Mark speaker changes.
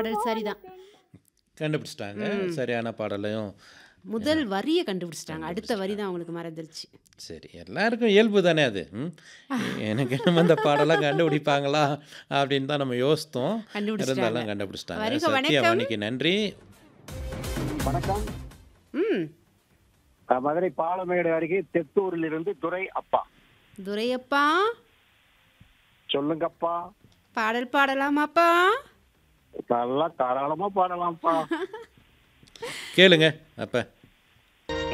Speaker 1: பாடல் சரிதான்
Speaker 2: கண்டுபிடிச்சிட்டாங்க சரியான பாடலையும்
Speaker 1: முதல் வரியை கண்டுபிடிச்சிட்டாங்க அடுத்த வரி தான் அவங்களுக்கு மறந்துருச்சு
Speaker 2: சரி எல்லாருக்கும் இயல்பு தானே அது ம்? எனக்கு நம்ம இந்த பாடலாம் கண்டுபிடிப்பாங்களா அப்படின்னு தான் நம்ம யோசித்தோம்
Speaker 1: கண்டுபிடிச்சிட்டாங்க.
Speaker 2: இருந்தாலும் கண்டுபிடிச்சிட்டாங்க
Speaker 1: வருக,
Speaker 2: சத்யா
Speaker 1: வணக்கம்.
Speaker 2: வாணிக்கு நன்றி
Speaker 3: வணக்கம்
Speaker 1: ம்
Speaker 3: அஹ் மதுரை பாலமேடு அருகே தெத்தூரில் இருந்து துரை அப்பா
Speaker 1: துரையப்பா
Speaker 3: சொல்லுங்கப்பா
Speaker 1: பாடல் பாடலாமாப்பா
Speaker 3: நல்லா தாராளமா பாடலாம்ப்பா
Speaker 2: கேளுங்க அப்போ